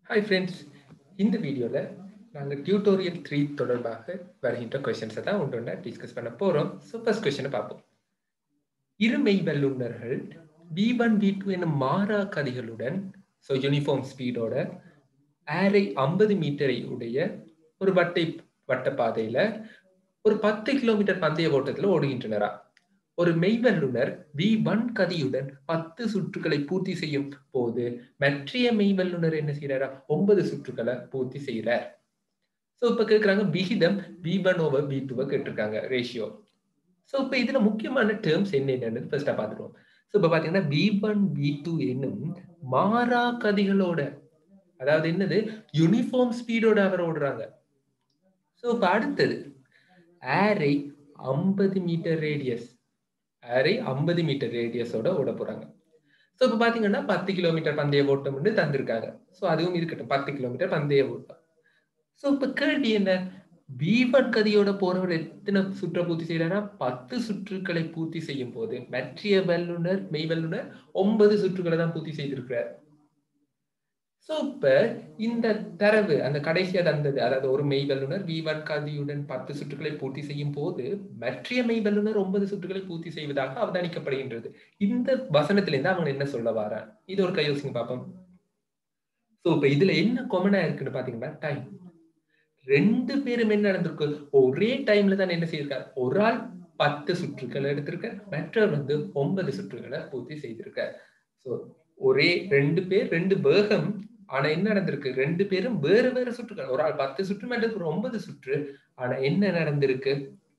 hi friends இந்த வீடியோவில் நாங்கள் டியூட்டோரியல் த்ரீ தொடர்பாக வருகின்ற கொஷின்ஸை தான் ஒன்று ஒன்றா டிஸ்கஸ் பண்ண போகிறோம் ஸோ ஃபர்ஸ்ட் கொஷனை பார்ப்போம் இருமெய் வல்லுநர்கள் வி ஒன் வி டூ என்னும் மாறா கதிகளுடன் ஸோ யூனிஃபார்ம் ஸ்பீடோட ஏரை ஐம்பது மீட்டரை உடைய ஒரு வட்டை வட்டப்பாதையில் ஒரு பத்து கிலோமீட்டர் பந்தய ஓட்டத்தில் ஓடுகின்றனரா ஒரு மெய்வல்லுனர் வி ஒன் கதியுடன் பத்து சுற்றுகளை பூர்த்தி செய்யும் போது மற்றைய மெய்வல்லுனர் என்ன செய்யறாரா ஒன்பது சுற்றுகளை பூர்த்தி செய்யறார் ஸோ இப்ப கேட்கிறாங்க விகிதம் வி ஒன் ஓவர் வி டூவை கேட்டிருக்காங்க ரேஷியோ ஸோ இப்போ இதுல முக்கியமான டேர்ம்ஸ் என்னென்னு ஃபர்ஸ்டா பார்த்துருவோம் ஸோ இப்போ பாத்தீங்கன்னா வி ஒன் வி டூ என்னும் மாறா கதிகளோட அதாவது என்னது யூனிஃபார்ம் ஸ்பீடோட அவர் ஓடுறாங்க ஸோ இப்போ அடுத்தது ஏரை ஐம்பது மீட்டர் ரேடியஸ் ஏரை ஐம்பது மீட்டர் ரேடியஸோட ஓட போறாங்க ஸோ இப்போ பார்த்தீங்கன்னா பத்து கிலோமீட்டர் பந்தய ஓட்டம் வந்து தந்திருக்காங்க ஸோ அதுவும் இருக்கட்டும் பத்து கிலோமீட்டர் பந்தய ஓட்டம் ஸோ இப்போ கேள்வி என்ன பீவன் கதியோட போறவர் எத்தனை சுற்றை பூர்த்தி செய்யறாரா பத்து சுற்றுக்களை பூர்த்தி செய்யும் போது மற்றிய வல்லுனர் மெய் வல்லுனர் ஒன்பது சுற்றுக்களை தான் பூர்த்தி செய்திருக்கிறார் ஸோ இப்ப இந்த தரவு அந்த கடைசியா தந்தது அதாவது ஒரு மெய் வல்லுனர் வி ஒன் கதியுடன் பத்து சுற்றுக்களை பூர்த்தி செய்யும் போது மற்றைய மெய் வல்லுனர் ஒன்பது சுற்றுக்களை பூர்த்தி செய்வதாக அவதானிக்கப்படுகின்றது இந்த வசனத்திலிருந்து அவங்க என்ன சொல்ல வாரான் இது ஒரு கையோசிங்க பார்ப்போம் ஸோ இப்ப இதுல என்ன கொமனா இருக்குன்னு பாத்தீங்கன்னா டைம் ரெண்டு பேரும் என்ன நடந்திருக்கு ஒரே டைம்ல தான் என்ன செய்திருக்காரு ஒரு ஆள் பத்து சுற்றுக்களை எடுத்திருக்க மற்றவர் வந்து ஒன்பது சுற்றுகளை பூர்த்தி செய்திருக்க ஸோ ஒரே ரெண்டு பேர் ரெண்டு வேகம் ஆனா என்ன நடந்திருக்கு ரெண்டு பேரும் வேறு வேறு சுற்றுகள் ஒரு ஆள் பத்து சுற்று மற்றது ஒன்பது சுற்று ஆனா என்ன நடந்திருக்கு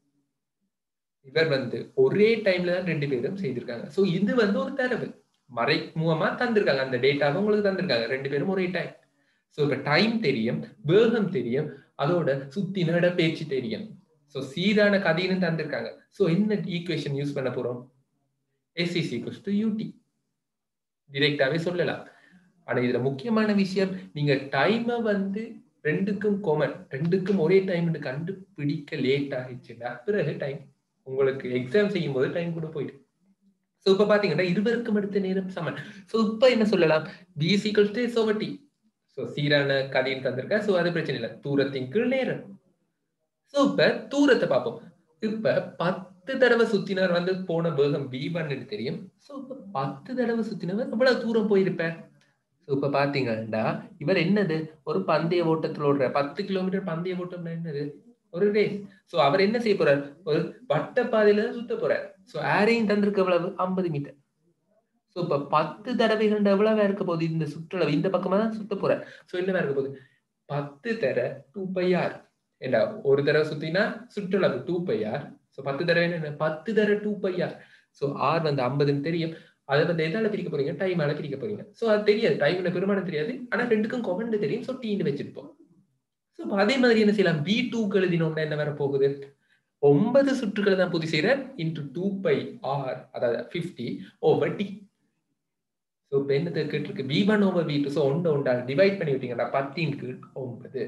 இவர் வந்து ஒரே டைம்ல தான் ரெண்டு பேரும் செய்திருக்காங்க சோ இது வந்து ஒரு தரவு மறை மூலமா தந்திருக்காங்க அந்த டேட்டாவை உங்களுக்கு தந்திருக்காங்க ரெண்டு பேரும் ஒரே டைம் சோ இப்ப டைம் தெரியும் வேகம் தெரியும் அதோட சுத்தி நட பேச்சு தெரியும் சோ சீரான கதைன்னு தந்திருக்காங்க சோ என்ன ஈக்குவேஷன் யூஸ் பண்ண போறோம் எஸ்இசி டு யூடி டிரெக்டாவே சொல்லலாம் ஆனா இதுல முக்கியமான விஷயம் நீங்க டைமை வந்து ரெண்டுக்கும் கோமன் ரெண்டுக்கும் ஒரே டைம் கண்டுபிடிக்க லேட் ஆகிடுச்சுன்னா பிறகு டைம் உங்களுக்கு எக்ஸாம் செய்யும் போது டைம் கூட போயிடும் ஸோ இப்ப பாத்தீங்கன்னா இருவருக்கும் எடுத்த நேரம் சமன் ஸோ இப்ப என்ன சொல்லலாம் பி சீக்வல் டு சோவட்டி ஸோ சீரான கதையும் தந்திருக்க ஸோ அது பிரச்சனை இல்லை தூரத்தின் கீழ் நேரம் ஸோ இப்ப தூரத்தை பார்ப்போம் இப்ப பத்து தடவை சுத்தினார் வந்து போன வேகம் வி ஒன்னு தெரியும் ஸோ இப்ப பத்து தடவை சுத்தினவர் எவ்வளவு தூரம் போயிருப்பார் ஸோ இப்ப பாத்தீங்கன்னா இவர் என்னது ஒரு பந்தய ஓட்டத்தில் ஓடுற பத்து கிலோமீட்டர் பந்தய ஓட்டம்னா என்னது ஒரு ரேஸ் ஸோ அவர் என்ன செய்ய போறார் ஒரு வட்ட பாதையில சுத்த போறார் ஸோ ஏரையும் தந்திருக்க எவ்வளவு ஐம்பது மீட்டர் ஸோ இப்ப பத்து தடவைகள் எவ்வளவா இருக்க போகுது இந்த சுற்றளவு இந்த பக்கமா தான் சுத்த போறார் ஸோ என்னவா இருக்க போகுது பத்து தர டூ பை ஆர் ஏண்டா ஒரு தடவை சுத்தினா சுற்றளவு டூ பை ஆர் ஸோ பத்து தடவை என்ன பத்து தர two pi r so r வந்து ஐம்பதுன்னு தெரியும் அதை வந்து எதால பிரிக்க போறீங்க டைமால பிரிக்க போறீங்க ஸோ அது தெரியாது டைம்ல பெருமானம் தெரியாது ஆனா ரெண்டுக்கும் கொமெண்ட் தெரியும் ஸோ டீன்னு வச்சிருப்போம் ஸோ அதே மாதிரி என்ன செய்யலாம் பி டூக்கு எழுதினோம்னா என்ன வர போகுது ஒன்பது சுற்றுகளை தான் பூர்த்தி செய்யற இன்டு டூ பை ஆர் அதாவது ஃபிஃப்டி ஓவர் டி ஸோ இப்போ என்ன கேட்டிருக்கு P one over P two so ஒன்று ஒன்றா டிவைட் பண்ணி விட்டீங்கன்னா பத்தின் கீழ் ஒன்பது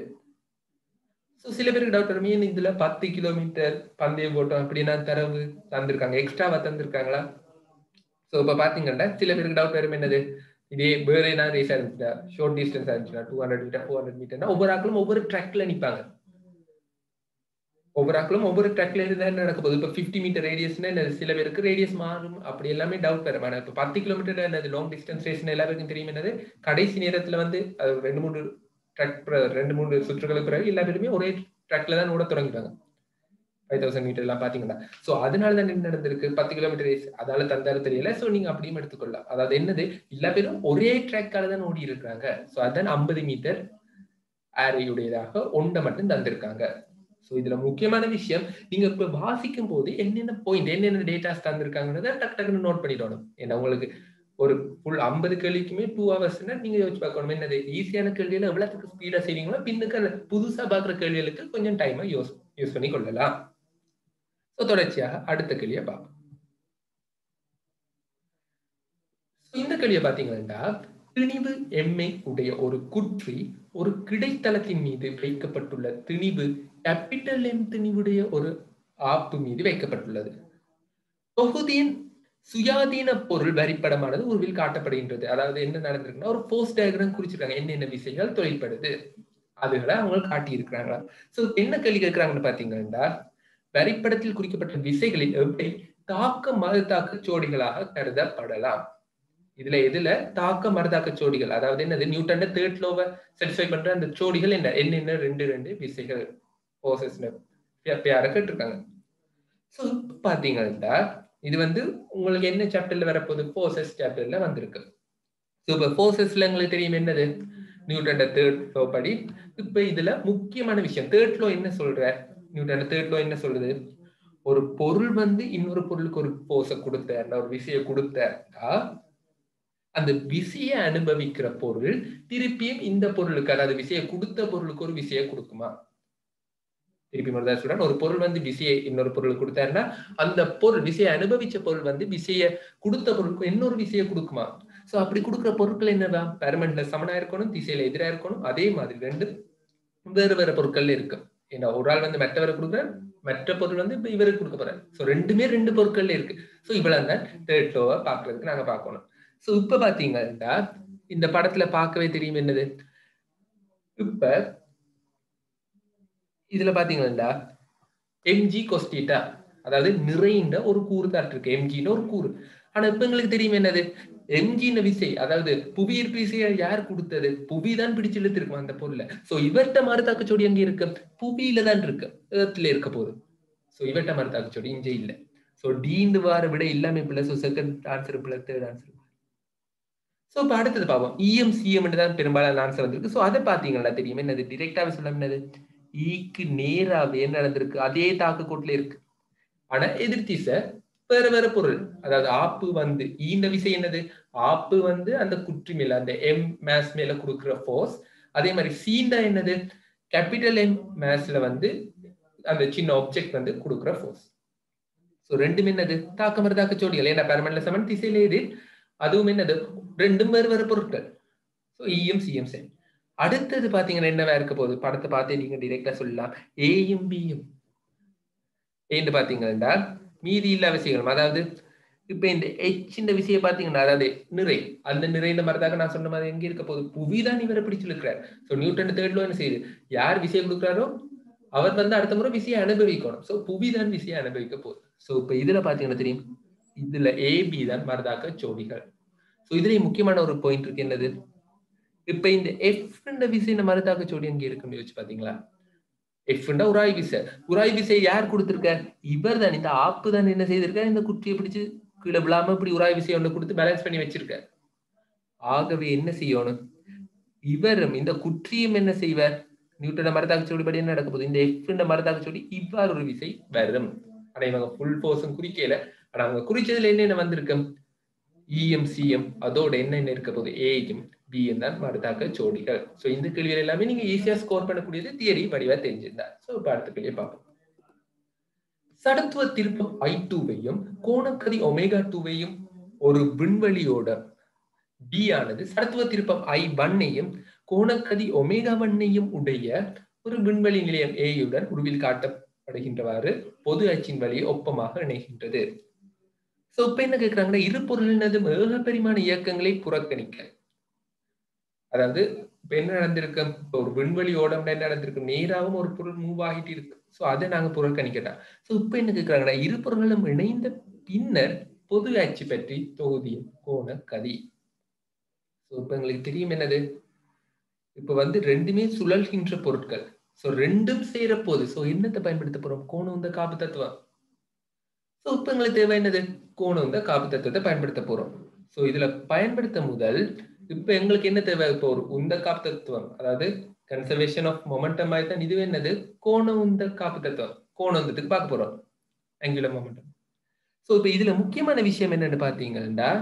ஸோ சில பேருக்கு டவுட் வரும் ஏன் இதுல பத்து கிலோமீட்டர் பந்தயம் போட்டோம் அப்படின்னா தரவு தந்திருக்காங்க எக்ஸ்ட்ராவா தந்திருக்காங்களா ஸோ இப்போ பார்த்தீங்கன்னா சில பேருக்கு டவுட் வரும் என்னது இதே வேற என்ன ரேஸா இருந்துச்சுன்னா ஷார்ட் டிஸ்டன்ஸா இருந்துச்சுன்னா two hundred meter four hundred மீட்டர்னா ஒவ்வொரு ஆக்களும் ஒவ்வொரு ட்ராக்ல நிற்பாங்க ஒவ்வொரு ஆக்களும் ஒவ்வொரு ட்ராக்ல இருந்தா என்ன நடக்க போகுது இப்போ ஃபிஃப்டி மீட்டர் ரேடியஸ்னா சில பேருக்கு ரேடியஸ் மாறும் அப்படி எல்லாமே டவுட் வரும் ஆனால் இப்போ பத்து கிலோமீட்டர் என்னது லாங் டிஸ்டன்ஸ் ரேஸ்னு எல்லாருக்கும் தெரியும் என்னது கடைசி நேரத்துல வந்து அது ரெண்டு மூணு ட்ராக் ரெண்டு மூணு சுற்றுகளுக்கு பிறகு எல்லா பேருமே ஒரே ட்ராக்ல தான் ஓட தொடங்கிட்டாங்க ஃபைவ் தௌசண்ட் மீட்டர் எல்லாம் பாத்தீங்கன்னா சோ அதனால தான் என்ன நடந்திருக்கு பத்து கிலோமீட்டர் ரேஸ் அதால தந்தாலும் தெரியல சோ நீங்க அப்படியும் எடுத்துக்கொள்ளலாம் அதாவது என்னது எல்லா பேரும் ஒரே ட்ராக்கால தான் ஓடி இருக்காங்க சோ அதான் ஐம்பது மீட்டர் ஏரையுடையதாக ஒன்றை மட்டும் தந்திருக்காங்க சோ இதுல முக்கியமான விஷயம் நீங்க இப்ப வாசிக்கும் போது என்னென்ன பாயிண்ட் என்னென்ன டேட்டாஸ் தந்திருக்காங்கன்றத டக்கு டக்குன்னு நோட் பண்ணிடணும் ஏன்னா உங்களுக்கு ஒரு ஃபுல் ஐம்பது கேள்விக்குமே டூ ஹவர்ஸ்னா நீங்க யோசிச்சு பார்க்கணும் என்னது ஈஸியான கேள்வியில எவ்வளவுக்கு ஸ்பீடா செய்வீங்களோ பின்னுக்கு புதுசா பாக்குற கேள்விகளுக்கு கொஞ்சம் டைமை யூஸ் யூஸ் பண்ணி கொள்ளலாம் ஸோ தொடர்ச்சியாக அடுத்த கேள்வியை பார்ப்போம் இந்த கேள்வியை பார்த்தீங்கன்னா திணிவு எம்மை உடைய ஒரு குற்றி ஒரு கிடைத்தளத்தின் மீது வைக்கப்பட்டுள்ள திணிவு கேபிட்டல் எம் திணிவுடைய ஒரு ஆப்பு மீது வைக்கப்பட்டுள்ளது தொகுதியின் சுயாதீன பொருள் வரிப்படமானது உருவில் காட்டப்படுகின்றது அதாவது என்ன நடந்திருக்குன்னா ஒரு போஸ்ட் டயக்ராம் குறிச்சிருக்காங்க என்னென்ன விசைகள் தொழில்படுது அதுகளை அவங்க காட்டி இருக்கிறாங்களா சோ என்ன கேள்வி கேட்கிறாங்கன்னு பாத்தீங்கன்னா வரிப்படத்தில் குறிக்கப்பட்ட விசைகளில் எப்படி தாக்க மறுதாக்க ஜோடிகளாக கருதப்படலாம் இதுல எதுல தாக்க மறுதாக்க ஜோடிகள் அதாவது என்னது நியூட்டன் தேர்ட் லோவை சாட்டிஸ்ஃபை பண்ற அந்த ஜோடிகள் என்ன என்னென்ன ரெண்டு ரெண்டு விசைகள் போசஸ் பேர கேட்டிருக்காங்க ஸோ இப்போ பாத்தீங்கன்னா இது வந்து உங்களுக்கு என்ன சாப்டர்ல வரப்போகுது போசஸ் சாப்டர்ல வந்திருக்கு ஸோ இப்போ போசஸ்ல உங்களுக்கு தெரியும் என்னது நியூட்டன் தேர்ட் லோ படி இப்ப இதுல முக்கியமான விஷயம் தேர்ட் லோ என்ன சொல்ற நியூட்டன் தேர்ட் லோ என்ன சொல்றது ஒரு பொருள் வந்து இன்னொரு பொருளுக்கு ஒரு போஸ கொடுத்த ஒரு விசைய கொடுத்தா அந்த விசையை அனுபவிக்கிற பொருள் திருப்பியும் இந்த பொருளுக்கு அதாவது விசையை கொடுத்த பொருளுக்கு ஒரு விசையை கொடுக்குமா திருப்பி மறுதான் சொல்றேன் ஒரு பொருள் வந்து விசையை இன்னொரு பொருளுக்கு கொடுத்தாருன்னா அந்த பொருள் விசையை அனுபவிச்ச பொருள் வந்து விசைய கொடுத்த பொருளுக்கு இன்னொரு விசையை கொடுக்குமா சோ அப்படி கொடுக்குற பொருட்கள் என்னதான் பெர்மனண்ட்ல சமனா இருக்கணும் திசையில எதிரா இருக்கணும் அதே மாதிரி ரெண்டு வேறு வேறு பொருட்கள் இருக்கு ஏன்னா ஒரு ஆள் வந்து மற்றவரை கொடுக்குற மற்ற பொருள் வந்து இப்ப இவருக்கு கொடுக்க போறாரு சோ ரெண்டுமே ரெண்டு பொருட்கள்ல இருக்கு சோ இவ்வளவு தான் தேர்ட் லோவை பாக்குறதுக்கு நாங்க பார்க்கணும் சோ இப்ப பாத்தீங்கன்னா இந்த படத்துல பார்க்கவே தெரியும் என்னது இப்ப இதுல பாத்தீங்கன்னா எம்ஜி கொஸ்டிட்டா அதாவது நிறைந்த ஒரு கூறு தான் இருக்கு எம்ஜின்னு ஒரு கூறு ஆனா இப்ப எங்களுக்கு தெரியும் என்னது எம்ஜின விசை அதாவது புவி ஈர்ப்பு விசையை யார் கொடுத்தது புவி தான் பிடிச்சு இழுத்திருக்கும் அந்த பொருளை சோ இவர்கிட்ட மறுதாக்குச்சோடி அங்க இருக்கு புவியில தான் இருக்கு ஏர்த்ல இருக்க போகுது சோ இவர்கிட்ட மறுதாக்குச்சோடி இங்க இல்ல சோ டீந்து வார விட எல்லாமே பிள்ளை செகண்ட் ஆன்சர் பிள்ளை தேர்ட் ஆன்சர் சோ இப்ப அடுத்தது பார்ப்போம் இஎம் சிஎம் தான் பெரும்பாலான ஆன்சர் வந்திருக்கு சோ அதை பாத்தீங்கன்னா தெரியும் என்னது டிரெக்டாவே சொல்ல என்னது ஈக்கு நேராவே நடந்திருக்கு அதே தாக்கு கோட்டுல இருக்கு ஆனா எதிர்த்திசை வேற வேற பொருள் அதாவது ஆப்பு வந்து ஈந்த விசை என்னது ஆப்பு வந்து அந்த குற்றி மேல அந்த எம் மேஸ் மேல கொடுக்குற ஃபோர்ஸ் அதே மாதிரி சீண்டா என்னது கேபிட்டல் எம் மேஸ்ல வந்து அந்த சின்ன ஆப்ஜெக்ட் வந்து கொடுக்குற ஃபோர்ஸ் ஸோ ரெண்டும் என்னது தாக்க மறு ஜோடிகள் ஏன்னா பெர்மனன்ட் சமன் திசையில எது அதுவும் என்னது ரெண்டும் வேறு வேறு பொருட்கள் ஸோ இஎம் சிஎம் சரி அடுத்தது பாத்தீங்கன்னா என்னவா இருக்க போகுது படத்தை பார்த்தே நீங்க டிரெக்டா சொல்லலாம் ஏயும் பியும் ஏன்னு பாத்தீங்கன்னா மீதி இல்லாத விஷயங்கள் அதாவது இப்ப இந்த எச் இந்த விஷயம் பாத்தீங்கன்னா அதாவது நிறை அந்த நிறைந்த மாதிரிதாக நான் சொன்ன மாதிரி எங்க இருக்க போகுது புவிதான் இவரை பிடிச்சிருக்கிறார் சோ நியூட்டன் தேர்ட் லோ என்ன செய்யுது யார் விஷயம் கொடுக்குறாரோ அவர் வந்து அடுத்த முறை விசையை அனுபவிக்கணும் சோ புவிதான் விசையை அனுபவிக்க போகுது சோ இப்ப இதுல பாத்தீங்கன்னா தெரியும் இதுல ஏபி தான் மரதாக்க ஜோடிகள் சோ இதுலயும் முக்கியமான ஒரு பாயிண்ட் இருக்கு என்னது இப்ப இந்த எஃப் விசை மரதாக்க ஜோடி எங்க இருக்குன்னு யோசிச்சு பாத்தீங்களா எஃப்ண்டா உராய் விசை உராய் விசை யார் கொடுத்திருக்க இவர் தான் இந்த ஆப்பு தான் என்ன செய்திருக்க இந்த குற்றியை பிடிச்சு கீழே விழாம இப்படி உராய் விசை ஒண்ணு கொடுத்து பேலன்ஸ் பண்ணி வச்சிருக்க ஆகவே என்ன செய்யணும் இவரும் இந்த குற்றியும் என்ன செய்வார் நியூட்டன மரத்தாக்கு சோடி படி என்ன நடக்க போகுது இந்த எஃப்ண்ட மரத்தாக்கு சோடி இவ்வாறு ஒரு விசை வரும் ஆனா இவங்க ஃபுல் போர்ஸும் குறிக்கல ஆனா அவங்க குறிச்சதுல என்னென்ன வந்திருக்கு இஎம் சிஎம் அதோட என்னென்ன இருக்க போகுது ஏஎம் பிஎம் தான் மறுதாக்க ஜோடிகள் ஸோ இந்த கேள்விகள் எல்லாமே நீங்க ஈஸியா ஸ்கோர் பண்ணக்கூடியது தியரி வடிவா தெரிஞ்சிருந்தா ஸோ இப்போ அடுத்த கேள்வியை பார்ப்போம் சடத்துவ திருப்பம் ஐ டூவையும் கோணக்கதி ஒமேகா டூவையும் ஒரு விண்வெளியோட பி ஆனது சடத்துவ திருப்பம் ஐ ஒன்னையும் கோணக்கதி ஒமேகா ஒன்னையும் உடைய ஒரு விண்வெளி நிலையம் ஏயுடன் உருவில் காட்டப்படுகின்றவாறு பொது அச்சின் வழியை ஒப்பமாக இணைகின்றது சோ இப்ப என்ன கேக்குறாங்கன்னா இரு பொருளினதும் ஏக பெருமான இயக்கங்களை புறக்கணிக்க அதாவது இப்ப என்ன நடந்திருக்கு இப்ப ஒரு விண்வெளி ஓடம் என்ன நடந்திருக்கு நேராகவும் ஒரு பொருள் மூவ் ஆகிட்டு இருக்கு சோ அதை நாங்க புறக்கணிக்கட்டா சோ இப்ப என்ன கேக்குறாங்கன்னா இரு பொருள்களும் இணைந்த பின்னர் பொது அச்சு பற்றி தொகுதியும் கோண கதி சோ இப்ப எங்களுக்கு தெரியும் என்னது இப்ப வந்து ரெண்டுமே சுழல்கின்ற பொருட்கள் சோ ரெண்டும் சேர போகுது சோ என்னத்தை பயன்படுத்த போறோம் கோணம் இந்த காப்பு தத்துவம் சோ இப்ப எங்களுக்கு தேவை என்னது கோணம் இந்த காப்பு தத்துவத்தை பயன்படுத்த போறோம் சோ இதுல பயன்படுத்த முதல் இப்ப எங்களுக்கு என்ன தேவை இப்போ ஒரு உந்த காப்பு தத்துவம் அதாவது கன்சர்வேஷன் ஆஃப் மொமெண்டம் மாதிரி தான் இதுவே என்னது கோண உந்த காப்பு தத்துவம் கோண உந்தத்துக்கு பார்க்க போறோம் ஆங்குலர் மொமெண்டம் சோ இப்ப இதுல முக்கியமான விஷயம் என்னன்னு பாத்தீங்கன்னா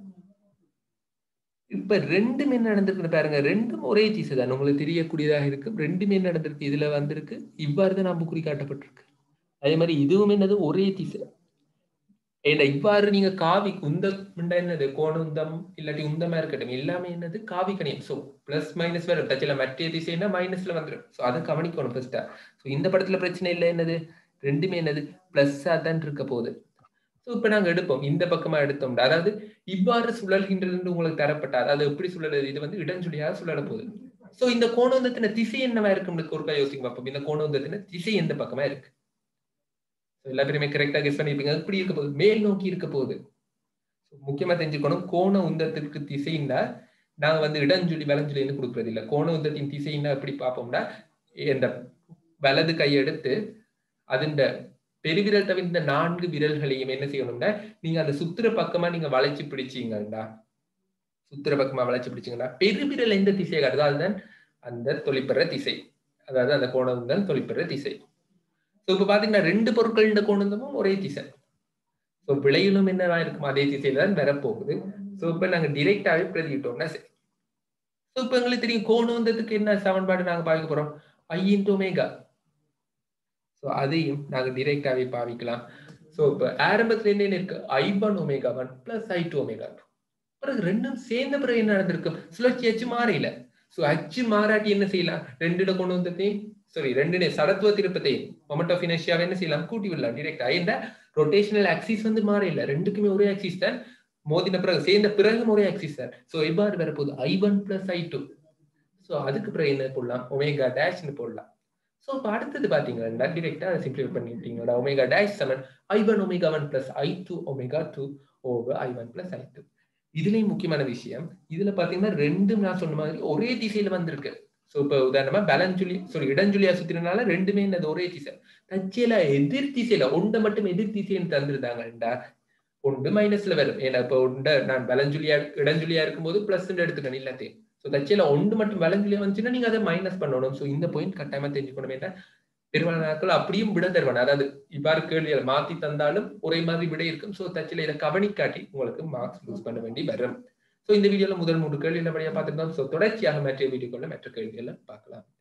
இப்ப ரெண்டும் என்ன நடந்திருக்கு பாருங்க ரெண்டும் ஒரே தீசை தான் உங்களுக்கு தெரியக்கூடியதாக இருக்கு ரெண்டுமே என்ன நடந்திருக்கு இதுல வந்திருக்கு இவ்வாறு தான் நம்ம குறிக்காட்டப்பட்டிருக்கு அதே மாதிரி இதுவும் என்னது ஒரே திசை ஏன்னா இவ்வாறு நீங்க காவி உந்தம் என்னது கோண உந்தம் இல்லாட்டி உந்தமா இருக்கட்டும் எல்லாமே என்னது காவி கணியம் சோ பிளஸ் மைனஸ் வரும் டச்சில மற்ற திசைன்னா மைனஸ்ல வந்துடும் சோ அதை கவனிக்கணும் ஃபர்ஸ்டா சோ இந்த படத்துல பிரச்சனை இல்லை என்னது ரெண்டுமே என்னது பிளஸ்ஸா தான் இருக்க போகுது ஸோ இப்போ நாங்கள் எடுப்போம் இந்த பக்கமா எடுத்தோம் அதாவது இவ்வாறு சுழல்கின்றது உங்களுக்கு தரப்பட்ட அதாவது எப்படி சுழலுது இது வந்து இடஞ்சுழியாக சுழல போகுது ஸோ இந்த கோணவந்தத்தின திசை என்னவா இருக்கு ஒருக்கா யோசிக்க பார்ப்போம் இந்த கோணவந்தத்தின திசை எந்த பக்கமா இருக்கு எல்லா பேருமே கரெக்டா கெஸ் பண்ணிருப்பீங்க எப்படி இருக்க போகுது மேல் நோக்கி இருக்க போகுது முக்கியமா தெரிஞ்சுக்கணும் கோண உந்தத்திற்கு திசைன்னா நாங்க வந்து இடஞ்சுழி வலஞ்சுழின்னு கொடுக்கறது இல்லை கோண உந்தத்தின் திசைன்னா எப்படி பார்ப்போம்னா இந்த வலது கையை எடுத்து அதிண்ட பெருவிரல் தவிர இந்த நான்கு விரல்களையும் என்ன செய்யணும்னா நீங்க அந்த சுத்துற பக்கமா நீங்க வளைச்சு பிடிச்சீங்கடா சுத்துற பக்கமா வளைச்சு பிடிச்சீங்கன்னா பெருவிரல் எந்த திசையை காட்டுதோ அதுதான் அந்த தொழிற்பெற திசை அதாவது அந்த கோணம் தான் தொழிற்பெற திசை ஸோ இப்போ பாத்தீங்கன்னா ரெண்டு பொருட்கள் இந்த கோணந்தமும் ஒரே திசை ஸோ விளையிலும் என்னவா இருக்கும் அதே திசையில தான் வரப்போகுது ஸோ இப்போ நாங்க டிரெக்டாவே பிரதிக்கிட்டோம்னா சரி ஸோ இப்போ எங்களுக்கு தெரியும் கோணந்தத்துக்கு என்ன சமன்பாடு நாங்க பாவிக்க போறோம் ஐ இன்டோ மேகா ஸோ அதையும் நாங்க டிரெக்டாவே பாவிக்கலாம் ஸோ இப்போ ஆரம்பத்துல என்ன இருக்கு I one omega one plus I two omega two பிறகு ரெண்டும் சேர்ந்த பிறகு என்ன நடந்திருக்கும் சுழற்சி அச்சு மாறையில ஸோ அச்சு மாறாட்டி என்ன செய்யலாம் ரெண்டுல கொண்டு வந்ததையும் சாரி ரெண்டு சடத்துவ திருப்பத்தையும் மொமெண்ட் ஆஃப் இனர்ஷியாவை என்ன செய்யலாம் கூட்டி விடலாம் டிரெக்டா இந்த ரொட்டேஷனல் ஆக்சிஸ் வந்து மாற இல்ல ரெண்டுக்குமே ஒரே ஆக்சிஸ் தான் மோதின பிறகு சேர்ந்த பிறகு ஒரே ஆக்சிஸ் தான் ஸோ எவ்வாறு வரப்போகுது I one plus I two so அதுக்கு பிறகு என்ன போடலாம் ஒமேகா டேஷ்னு போடலாம் ஸோ இப்போ அடுத்தது பார்த்தீங்கன்னா டிரெக்டா சிம்பிளை பண்ணிட்டீங்களா omega dash seven I one omega one plus I two omega two over I one plus I two இதுலயும் முக்கியமான விஷயம் இதுல பாத்தீங்கன்னா ரெண்டும் நான் சொன்ன மாதிரி ஒரே திசையில வந்திருக்கு ஸோ இப்போ உதாரணமா பேலன்சுலி சாரி இடஞ்சுலியா சுத்தினால ரெண்டுமே என்னது ஒரே திசை தச்சையில எதிர் திசையில ஒன்றை மட்டும் எதிர் திசைன்னு தந்துருந்தாங்கண்டா ஒன்று மைனஸ்ல வரும் ஏன்னா இப்போ உண்ட நான் பலஞ்சுலியா இடஞ்சுலியா இருக்கும்போது பிளஸ் எடுத்துக்கணும் எல்லாத்தையும் ஸோ தச்சையில ஒன்று மட்டும் பலஞ்சுலியா வந்துச்சுன்னா நீங்க அதை மைனஸ் பண்ணணும் ஸோ இந்த பாயிண்ட் கட்டாயமா தெரிஞ்சுக்கணும் ஏன்னா பெரும்பாலான நாட்கள் அப்படியும் விட தருவான் அதாவது இவ்வாறு கேள்விகளை மாத்தி தந்தாலும் ஒரே மாதிரி விட இருக்கும் ஸோ தச்சில இதை கவனிக்காட்டி உங்களுக்கு மார்க்ஸ் லூஸ் பண்ண வேண்டி வரும் ஸோ இந்த வீடியோல முதல் மூன்று கேள்வி நல்லபடியா பார்த்துருந்தோம் ஸோ தொடர்ச்சியாக மற்ற வீடியோக்குள்ள மற்ற கேள்விகளை பார்க்கலாம்